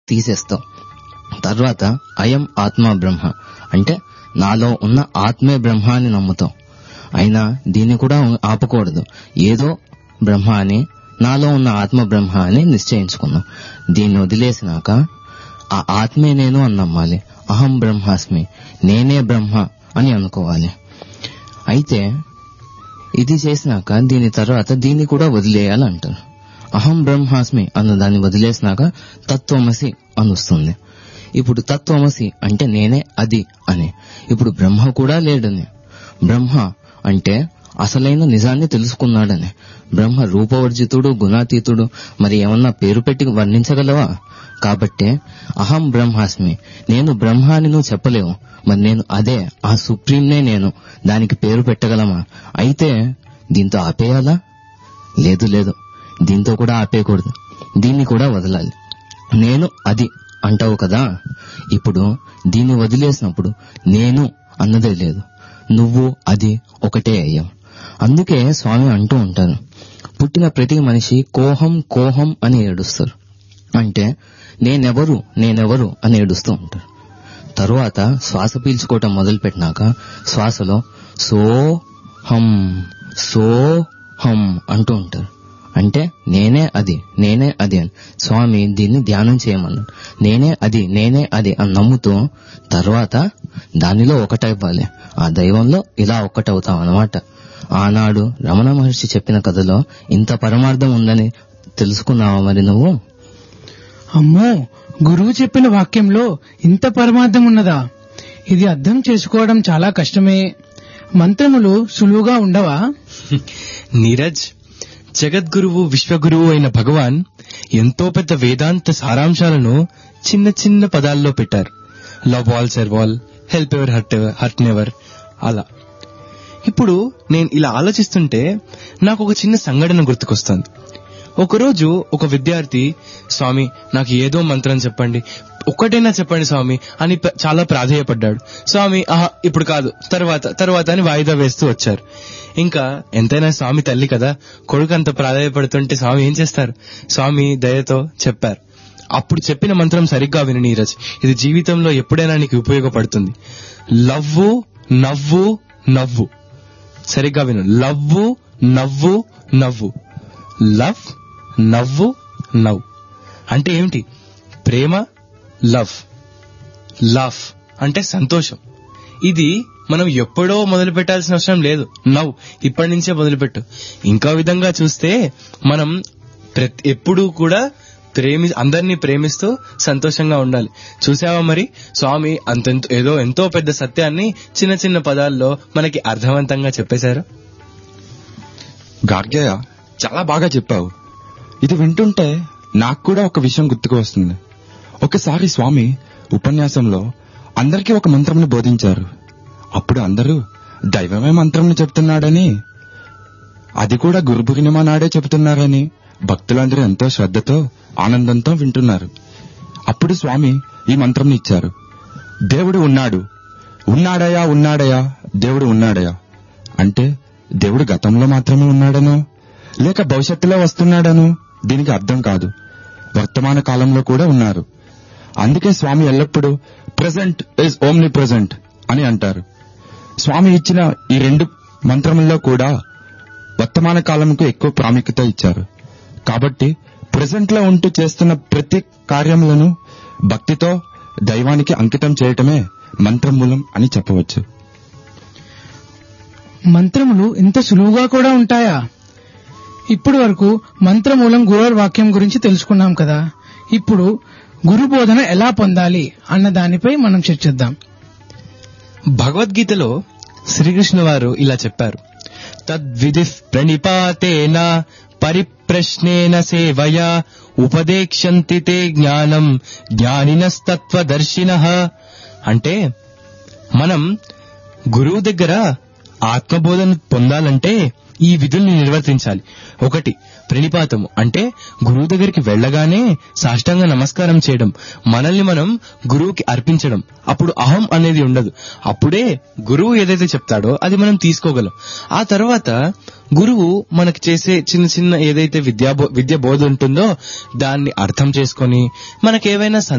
తీసేస్తావు తర్వాత అయం ఆత్మ బ్రహ్మ అంటే నాలో ఉన్న ఆత్మే బ్రహ్మ అని నమ్ముతావు అయినా దీన్ని కూడా ఆపకూడదు ఏదో బ్రహ్మ అని నాలో ఉన్న ఆత్మ బ్రహ్మ అని నిశ్చయించుకున్నాం దీన్ని వదిలేసినాక ఆ ఆత్మే నేను అని నమ్మాలి అహం బ్రహ్మాస్మి నేనే బ్రహ్మ అని అనుకోవాలి అయితే ఇది చేసినాక దీని తర్వాత దీన్ని కూడా వదిలేయాలి అంటారు అహం బ్రహ్మాస్మి అన్న దాన్ని వదిలేసినాక తత్వమసి అని వస్తుంది ఇప్పుడు తత్వమసి అంటే నేనే అది అని ఇప్పుడు బ్రహ్మ కూడా లేడని బ్రహ్మ అంటే అసలైన నిజాన్ని తెలుసుకున్నాడని బ్రహ్మ రూపవర్జితుడు గుణాతీతుడు మరి ఏమన్నా పేరు పెట్టి వర్ణించగలవా కాబట్టే అహం బ్రహ్మాస్మి నేను బ్రహ్మ అని నువ్వు చెప్పలేవు మరి నేను అదే ఆ సుప్రీంనే నేను దానికి పేరు పెట్టగలమా అయితే దీంతో ఆపేయాలా లేదు లేదు దీంతో కూడా ఆపేయకూడదు దీన్ని కూడా వదలాలి నేను అది అంటావు కదా ఇప్పుడు దీన్ని వదిలేసినప్పుడు నేను అన్నదే లేదు నువ్వు అది ఒకటే అయ్యావు అందుకే స్వామి అంటూ ఉంటారు పుట్టిన ప్రతి మనిషి కోహం కోహం అని ఏడుస్తారు అంటే నేనెవరు నేనెవరు అని ఏడుస్తూ ఉంటారు తరువాత శ్వాస పీల్చుకోవటం మొదలు పెట్టినాక శ్వాసలో సో హం సో హం అంటూ ఉంటారు అంటే నేనే అది నేనే అది అని స్వామి దీన్ని ధ్యానం చేయమన్నాడు నేనే అది నేనే అది అని నమ్ముతూ తర్వాత దానిలో ఒకటైవ్వాలి ఆ దైవంలో ఇలా ఒక్కటవుతాం అన్నమాట ఆనాడు రమణ మహర్షి చెప్పిన కథలో ఇంత పరమార్థం ఉందని తెలుసుకున్నావా మరి నువ్వు అమ్మో గురువు చెప్పిన వాక్యంలో ఇంత పరమార్థం ఉన్నదా ఇది అర్థం చేసుకోవడం చాలా కష్టమే మంత్రములు సులువుగా ఉండవా నీరజ్ జగద్గురువు విశ్వగురువు అయిన భగవాన్ ఎంతో పెద్ద వేదాంత సారాంశాలను చిన్న చిన్న పదాల్లో పెట్టారు love all serve all help ever hurt hurt never అలా ఇప్పుడు నేను ఇలా ఆలోచిస్తుంటే నాకు ఒక చిన్న సంఘటన గుర్తుకొస్తుంది ఒకరోజు ఒక విద్యార్థి స్వామి నాకు ఏదో మంత్రం చెప్పండి ఒక్కటైనా చెప్పండి స్వామి అని ప- చాలా ప్రాధేయపడ్డాడు స్వామి ఆహా ఇప్పుడు కాదు తర్వాత తర్వాత అని వాయిదా వేస్తూ వచ్చారు ఇంకా ఎంతైనా స్వామి తల్లి కదా కొడుకు అంత ప్రాధాయపడుతుంటే స్వామి ఏం చేస్తారు స్వామి దయతో చెప్పారు అప్పుడు చెప్పిన మంత్రం సరిగ్గా విను నీరజ్ ఇది జీవితంలో ఎప్పుడైనా నీకు ఉపయోగపడుతుంది లవ్వు నవ్వు నవ్వు సరిగ్గా విను లవ్వు నవ్వు నవ్వు లవ్ నవ్వు నవ్వు అంటే ఏమిటి ప్రేమ లవ్ లవ్ అంటే సంతోషం ఇది మనం ఎప్పుడో మొదలు పెట్టాల్సిన అవసరం లేదు నవ్వు ఇప్పటి నుంచే మొదలుపెట్టు ఇంకా విధంగా చూస్తే మనం ప్రతి ఎప్పుడూ కూడా ప్రేమి అందరినీ ప్రేమిస్తూ సంతోషంగా ఉండాలి చూసావా మరి స్వామి అంతెంత ఏదో ఎంతో పెద్ద సత్యాన్ని చిన్న చిన్న పదాల్లో మనకి అర్థవంతంగా చెప్పేశారు గార్గయ్య చాలా బాగా చెప్పావు ఇది వింటుంటే నాకు కూడా ఒక విషయం గుర్తుకు వస్తుంది ఒకసారి స్వామి ఉపన్యాసంలో అందరికీ ఒక మంత్రంను బోధించారు అప్పుడు అందరూ దైవమే మంత్రంను చెప్తున్నాడని అది కూడా గురు పూర్ణిమ నాడే చెబుతున్నారని భక్తులందరూ ఎంతో శ్రద్ధతో ఆనందంతో వింటున్నారు అప్పుడు స్వామి ఈ మంత్రం ఇచ్చారు దేవుడు ఉన్నాడు ఉన్నాడయా ఉన్నాడయా దేవుడు ఉన్నాడయా అంటే దేవుడు గతంలో మాత్రమే ఉన్నాడను లేక భవిష్యత్తులో వస్తున్నాడను దీనికి అర్థం కాదు వర్తమాన కాలంలో కూడా ఉన్నారు అందుకే స్వామి ఎల్లప్పుడూ ప్రెసెంట్ ఇస్ ఓమ్ని ప్రెసెంట్ అని అంటారు స్వామి ఇచ్చిన ఈ రెండు మంత్రముల్లో కూడా వర్తమాన కాలంకు ఎక్కువ ప్రాముఖ్యత ఇచ్చారు కాబట్టి ప్రెసెంట్ లో ఉంటూ చేస్తున్న ప్రతి కార్యములను భక్తితో దైవానికి అంకితం చేయటమే మంత్రమూలం అని చెప్పవచ్చు మంత్రములు ఇంత సులువుగా కూడా ఉంటాయా ఇప్పటి వరకు మంత్రమూలం గురువు వాక్యం గురించి తెలుసుకున్నాం కదా ఇప్పుడు గురు బోధన ఎలా పొందాలి అన్న దానిపై మనం చర్చిద్దాం భగవద్గీతలో శ్రీకృష్ణ వారు ఇలా చెప్పారు తద్విధి ప్రణిపాతేన పరిప్రశ్నేన సేవయా ఉపదేక్షంతి తే జ్ఞానం జ్ఞానినస్తత్వదర్శిన అంటే మనం గురువు దగ్గర ఆత్మబోధన పొందాలంటే ఈ విధుల్ని నిర్వర్తించాలి ఒకటి ప్రణిపాతము అంటే గురువు దగ్గరికి వెళ్ళగానే సాష్టాంగ నమస్కారం చేయడం మనల్ని మనం గురువుకి అర్పించడం అప్పుడు అహం అనేది ఉండదు అప్పుడే గురువు ఏదైతే చెప్తాడో అది మనం తీసుకోగలం ఆ తర్వాత గురువు మనకి చేసే చిన్న చిన్న ఏదైతే విద్యా బో- విద్య బోధ ఉంటుందో దాన్ని అర్థం చేసుకొని మనకేవైనా